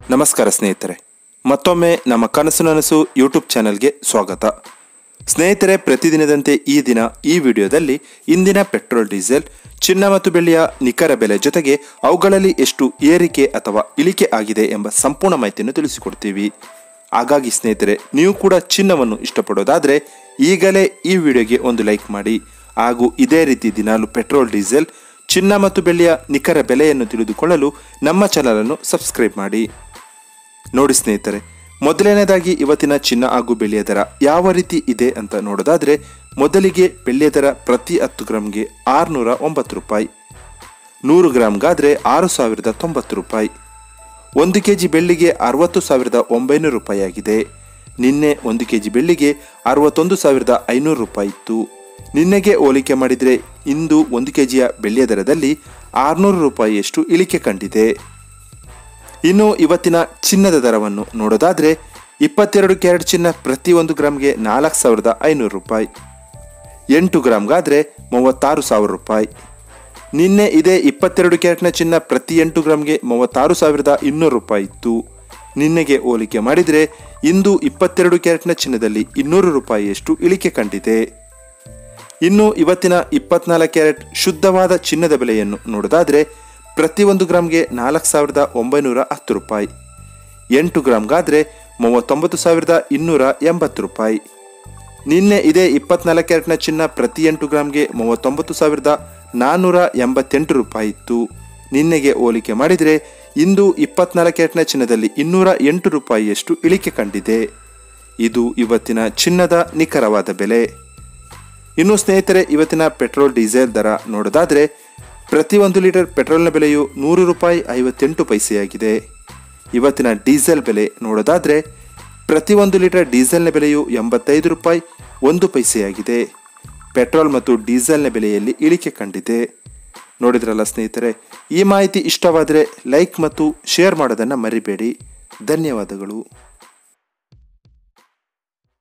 ನಮಸ್ಕಾರ ಸ್ನೇಹಿತರೆ ಮತ್ತೊಮ್ಮೆ ನಮ್ಮ ಕನಸು ನನಸು ಯೂಟ್ಯೂಬ್ ಚಾನೆಲ್ಗೆ ಸ್ವಾಗತ ಸ್ನೇಹಿತರೆ ಪ್ರತಿದಿನದಂತೆ ಈ ದಿನ ಈ ವಿಡಿಯೋದಲ್ಲಿ ಇಂದಿನ ಪೆಟ್ರೋಲ್ ಡೀಸೆಲ್ ಚಿನ್ನ ಮತ್ತು ಬೆಳ್ಳಿಯ ನಿಖರ ಬೆಲೆ ಜೊತೆಗೆ ಅವುಗಳಲ್ಲಿ ಎಷ್ಟು ಏರಿಕೆ ಅಥವಾ ಇಳಿಕೆ ಆಗಿದೆ ಎಂಬ ಸಂಪೂರ್ಣ ಮಾಹಿತಿಯನ್ನು ತಿಳಿಸಿಕೊಡ್ತೀವಿ ಹಾಗಾಗಿ ಸ್ನೇಹಿತರೆ ನೀವು ಕೂಡ ಚಿನ್ನವನ್ನು ಇಷ್ಟಪಡೋದಾದರೆ ಈಗಲೇ ಈ ವಿಡಿಯೋಗೆ ಒಂದು ಲೈಕ್ ಮಾಡಿ ಹಾಗೂ ಇದೇ ರೀತಿ ದಿನಾಲು ಪೆಟ್ರೋಲ್ ಡೀಸೆಲ್ ಚಿನ್ನ ಮತ್ತು ಬೆಳ್ಳಿಯ ನಿಖರ ಬೆಲೆಯನ್ನು ತಿಳಿದುಕೊಳ್ಳಲು ನಮ್ಮ ಚಾನಲನ್ನು ಸಬ್ಸ್ಕ್ರೈಬ್ ಮಾಡಿ ನೋಡಿ ಸ್ನೇಹಿತರೆ ಮೊದಲನೇದಾಗಿ ಇವತ್ತಿನ ಚಿನ್ನ ಹಾಗೂ ಬೆಳ್ಳಿಯ ದರ ಯಾವ ರೀತಿ ಇದೆ ಅಂತ ನೋಡೋದಾದ್ರೆ ಮೊದಲಿಗೆ ಬೆಳ್ಳಿಯ ದರ ಪ್ರತಿ ಹತ್ತು ಗ್ರಾಮ್ಗೆ ಆರುನೂರ ಒಂಬತ್ತು ರೂಪಾಯಿ ನೂರು ಗ್ರಾಮ್ಗಾದ್ರೆ ಆರು ಸಾವಿರದ ತೊಂಬತ್ತು ರೂಪಾಯಿ ಒಂದು ಕೆ ಜಿ ಬೆಳ್ಳಿಗೆ ಅರವತ್ತು ಸಾವಿರದ ಒಂಬೈನೂರು ರೂಪಾಯಿ ಆಗಿದೆ ನಿನ್ನೆ ಒಂದು ಕೆ ಜಿ ಬೆಳ್ಳಿಗೆ ಅರವತ್ತೊಂದು ಸಾವಿರದ ಐನೂರು ರೂಪಾಯಿ ಇತ್ತು ನಿನ್ನೆಗೆ ಹೋಲಿಕೆ ಮಾಡಿದರೆ ಇಂದು ಒಂದು ಕೆ ಜಿಯ ಬೆಳ್ಳಿಯ ದರದಲ್ಲಿ ಆರುನೂರು ರೂಪಾಯಿಯಷ್ಟು ಇಳಿಕೆ ಕಂಡಿದೆ ಇನ್ನು ಇವತ್ತಿನ ಚಿನ್ನದ ದರವನ್ನು ನೋಡೋದಾದ್ರೆ ಇಪ್ಪತ್ತೆರಡು ಕ್ಯಾರೆಟ್ ಚಿನ್ನ ಪ್ರತಿ ಒಂದು ಗ್ರಾಮ್ಗೆ ನಾಲ್ಕು ಸಾವಿರದ ಐನೂರು ರೂಪಾಯಿ ಎಂಟು ಗ್ರಾಮ್ಗಾದ್ರೆ ಮೂವತ್ತಾರು ಸಾವಿರ ರೂಪಾಯಿ ನಿನ್ನೆ ಇದೇ ಇಪ್ಪತ್ತೆರಡು ಕ್ಯಾರೆಟ್ನ ಚಿನ್ನ ಪ್ರತಿ ಎಂಟು ಗ್ರಾಮ್ಗೆ ಮೂವತ್ತಾರು ಸಾವಿರದ ಇನ್ನೂರು ರೂಪಾಯಿ ಇತ್ತು ನಿನ್ನೆಗೆ ಹೋಲಿಕೆ ಮಾಡಿದರೆ ಇಂದು ಇಪ್ಪತ್ತೆರಡು ಕ್ಯಾರೆಟ್ನ ಚಿನ್ನದಲ್ಲಿ ಇನ್ನೂರು ರೂಪಾಯಿಯಷ್ಟು ಇಳಿಕೆ ಕಂಡಿದೆ ಇನ್ನು ಇವತ್ತಿನ ಇಪ್ಪತ್ನಾಲ್ಕು ಕ್ಯಾರೆಟ್ ಶುದ್ಧವಾದ ಚಿನ್ನದ ಬೆಲೆಯನ್ನು ನೋಡೋದಾದ್ರೆ ಪ್ರತಿ ಒಂದು ಗ್ರಾಮ್ಗೆ ನಾಲ್ಕು ಸಾವಿರದ ಒಂಬೈನೂರ ಹತ್ತು ರೂಪಾಯಿ ಎಂಟು ಗ್ರಾಮ್ಗಾದ್ರೆ ಮೂವತ್ತೊಂಬತ್ತು ಸಾವಿರದ ಇನ್ನೂರ ಎಂಬತ್ತು ರೂಪಾಯಿ ನಿನ್ನೆ ಇದೇ ಇಪ್ಪತ್ನಾಲ್ಕು ಕ್ಯಾರೆಟ್ನ ಚಿನ್ನ ಪ್ರತಿ ಎಂಟು ಗ್ರಾಮ್ಗೆ ಮೂವತ್ತೊಂಬತ್ತು ಸಾವಿರದ ನಾನ್ನೂರ ಎಂಬತ್ತೆಂಟು ರೂಪಾಯಿ ಇತ್ತು ನಿನ್ನೆಗೆ ಹೋಲಿಕೆ ಮಾಡಿದರೆ ಇಂದು ಇಪ್ಪತ್ನಾಲ್ಕು ಕ್ಯಾರೆಟ್ನ ಚಿನ್ನದಲ್ಲಿ ಇನ್ನೂರ ಎಂಟು ರೂಪಾಯಿಯಷ್ಟು ಇಳಿಕೆ ಕಂಡಿದೆ ಇದು ಇವತ್ತಿನ ಚಿನ್ನದ ನಿಖರವಾದ ಬೆಲೆ ಇನ್ನು ಸ್ನೇಹಿತರೆ ಇವತ್ತಿನ ಪೆಟ್ರೋಲ್ ಡೀಸೆಲ್ ದರ ನೋಡೋದಾದರೆ ಪ್ರತಿ ಒಂದು ಲೀಟರ್ ಪೆಟ್ರೋಲ್ನ ಬೆಲೆಯು ನೂರು ರೂಪಾಯಿ ಐವತ್ತೆಂಟು ಪೈಸೆಯಾಗಿದೆ ಇವತ್ತಿನ ಡೀಸೆಲ್ ಬೆಲೆ ನೋಡೋದಾದರೆ ಪ್ರತಿ ಒಂದು ಲೀಟರ್ ಡೀಸೆಲ್ನ ಬೆಲೆಯು ಎಂಬತ್ತೈದು ರೂಪಾಯಿ ಒಂದು ಪೈಸೆಯಾಗಿದೆ ಪೆಟ್ರೋಲ್ ಮತ್ತು ಡೀಸೆಲ್ನ ಬೆಲೆಯಲ್ಲಿ ಇಳಿಕೆ ಕಂಡಿದೆ ನೋಡಿದ್ರಲ್ಲ ಸ್ನೇಹಿತರೆ ಈ ಮಾಹಿತಿ ಇಷ್ಟವಾದರೆ ಲೈಕ್ ಮತ್ತು ಶೇರ್ ಮಾಡೋದನ್ನು ಮರಿಬೇಡಿ ಧನ್ಯವಾದಗಳು